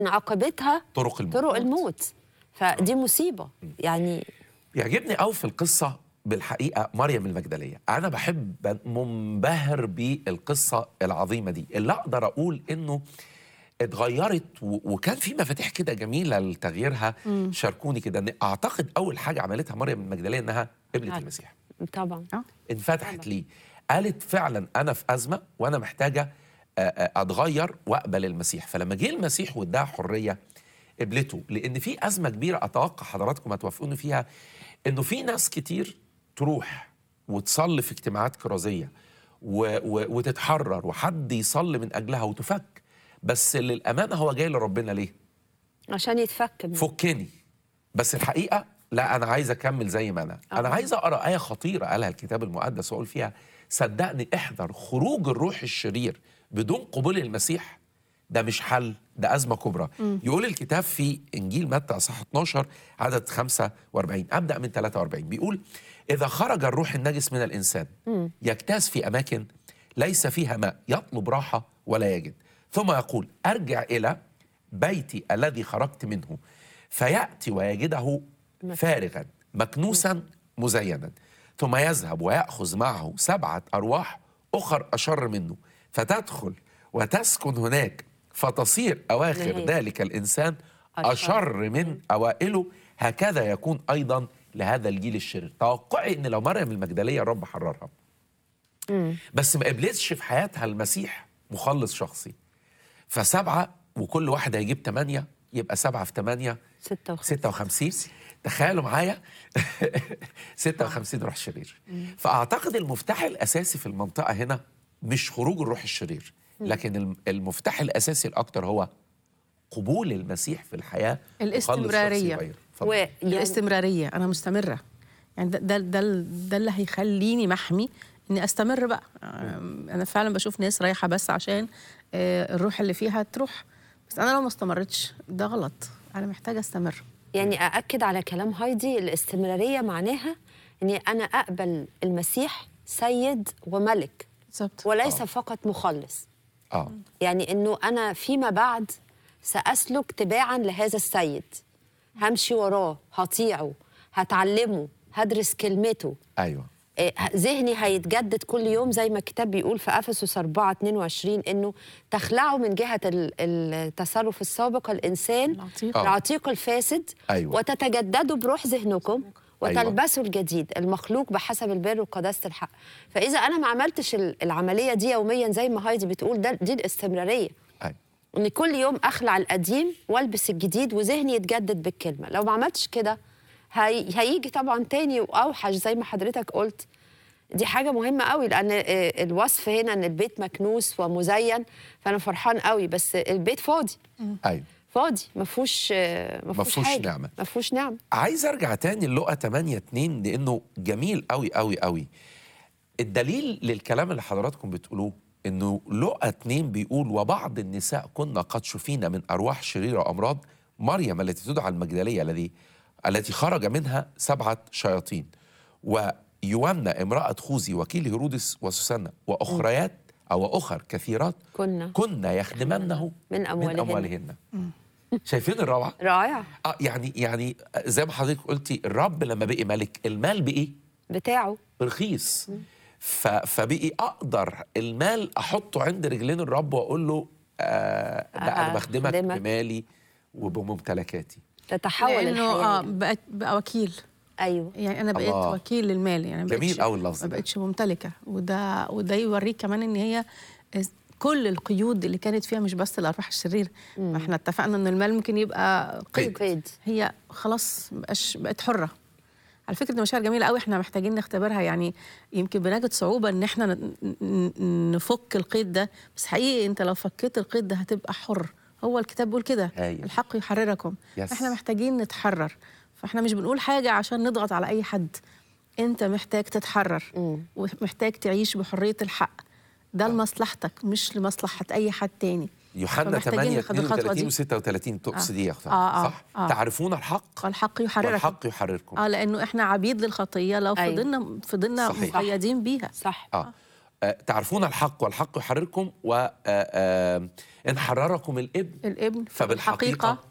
عاقبتها طرق الموت طرق الموت فدي مصيبه يعني يعجبني قوي في القصه بالحقيقه مريم المجدليه انا بحب منبهر بالقصه العظيمه دي اللي اقدر اقول انه اتغيرت و- وكان في مفاتيح كده جميله لتغييرها شاركوني كده ان اعتقد اول حاجه عملتها مريم المجدليه انها قبلت عارف. المسيح طبعا انفتحت ليه قالت فعلا انا في ازمه وانا محتاجه آه، آه، اتغير واقبل المسيح فلما جه المسيح واداها حريه قبلته لان في ازمه كبيره اتوقع حضراتكم هتوافقوني فيها انه في ناس كتير تروح وتصلي في اجتماعات كرازيه و و وتتحرر وحد يصلي من اجلها وتفك بس للامانه هو جاي لربنا ليه؟ عشان يتفك من- فكني بس الحقيقه لا انا عايز اكمل زي ما انا انا عايز اقرا ايه خطيره قالها الكتاب المقدس واقول فيها صدقني احذر خروج الروح الشرير بدون قبول المسيح ده مش حل ده ازمه كبرى يقول الكتاب في انجيل متى اصحاح 12 عدد 45 ابدا من 43 بيقول اذا خرج الروح النجس من الانسان يجتاز في اماكن ليس فيها ماء يطلب راحه ولا يجد ثم يقول ارجع الى بيتي الذي خرجت منه فياتي ويجده فارغا مكنوسا مزينا ثم يذهب وياخذ معه سبعه ارواح اخر اشر منه فتدخل وتسكن هناك فتصير اواخر نهاية. ذلك الانسان أشر. اشر من اوائله هكذا يكون ايضا لهذا الجيل الشرير توقعي ان لو مريم المجدليه الرب حررها بس ما قبلتش في حياتها المسيح مخلص شخصي فسبعة وكل واحد هيجيب ثمانية يبقى سبعة في ثمانية 56 56 تخيلوا معايا 56 روح شرير فأعتقد المفتاح الأساسي في المنطقة هنا مش خروج الروح الشرير لكن الم- المفتاح الأساسي الأكتر هو قبول المسيح في الحياة مخلص الاستمرارية. شخصي غير. اتفضل. ويعني الاستمراريه انا مستمره يعني ده ده ده, ده اللي هيخليني محمي اني استمر بقى أم، انا فعلا بشوف ناس رايحه بس عشان آه، الروح اللي فيها تروح بس انا لو ما استمرتش ده غلط انا محتاجه استمر يعني أأكد على كلام هايدي الاستمرارية معناها أني أنا أقبل المسيح سيد وملك بالظبط وليس فقط مخلص آه يعني أنه أنا فيما بعد سأسلك تباعا لهذا السيد همشي وراه هطيعه هتعلمه هدرس كلمته أيوه إيه، ذهني هيتجدد كل يوم زي ما الكتاب بيقول في افسس 4 22 انه تخلعوا من جهه ال- التصرف السابق الانسان العتيق. آه. العتيق الفاسد أيوة. وتتجددوا بروح ذهنكم أيوة. وتلبسوا الجديد المخلوق بحسب البر وقداسه الحق فاذا انا ما عملتش ال- العمليه دي يوميا زي ما هايدي بتقول ده دي الاستمراريه أيوه ان كل يوم اخلع القديم والبس الجديد وذهني يتجدد بالكلمه لو ما عملتش كده هي... هيجي طبعا تاني واوحش زي ما حضرتك قلت دي حاجه مهمه قوي لان آه، الوصف هنا ان البيت مكنوس ومزين فانا فرحان قوي بس البيت فاضي أيوه فاضي ما فيهوش آه، ما مفهوش فيهوش حاجه نعمة. ما فيهوش نعمه عايز ارجع تاني للقى 8 2 لانه جميل قوي قوي قوي الدليل للكلام اللي حضراتكم بتقولوه انه لقى 2 بيقول وبعض النساء كنا قد شفين من ارواح شريره وامراض مريم التي تدعى المجدليه الذي التي خرج منها سبعه شياطين ويومنا امراه خوذي وكيل هيرودس وسوسنة واخريات او اخر كثيرات كنا كنا يخدمنه من أموالهن. من أموالهن. شايفين الروعه رائع اه يعني يعني زي ما حضرتك قلتي الرب لما بقي ملك المال بقي بتاعه رخيص ف فبقي اقدر المال احطه عند رجلين الرب واقول له آه لا انا آه، بخدمك أخدمك. بمالي وبممتلكاتي تتحول لانه اه الحياه بقت بقى وكيل ايوه يعني انا بقيت الله. وكيل للمال يعني ما جميل بقتش- أوي اللفظ ما ده. بقتش ممتلكه وده وده يوريك كمان ان هي كل القيود اللي كانت فيها مش بس الارواح الشرير ما احنا اتفقنا ان المال ممكن يبقى قيد قيد هي خلاص مبقاش بقت حره على فكره دي مشاعر جميله قوي احنا محتاجين نختبرها يعني يمكن بنجد صعوبه ان احنا ن- ن- نفك القيد ده بس حقيقي انت لو فكيت القيد ده هتبقى حر هو الكتاب بيقول كده هايل. الحق يحرركم يس. احنا محتاجين نتحرر فاحنا مش بنقول حاجه عشان نضغط على اي حد انت محتاج تتحرر ومحتاج تعيش بحريه الحق ده لمصلحتك مش لمصلحه اي حد تاني يوحنا فمحتاجين 8 ناخد الخطوة 32 دي. و 36 تقصد ايه يا اختي آه، آه، صح آه. تعرفون الحق والحق يحرركم والحق يحرركم اه لانه احنا عبيد للخطيه لو أيوة. فضلنا فضلنا صحيح. مقيدين بيها صح اه آه، تعرفون الحق والحق يحرركم وإن حرركم الابن الابن فبالحقيقة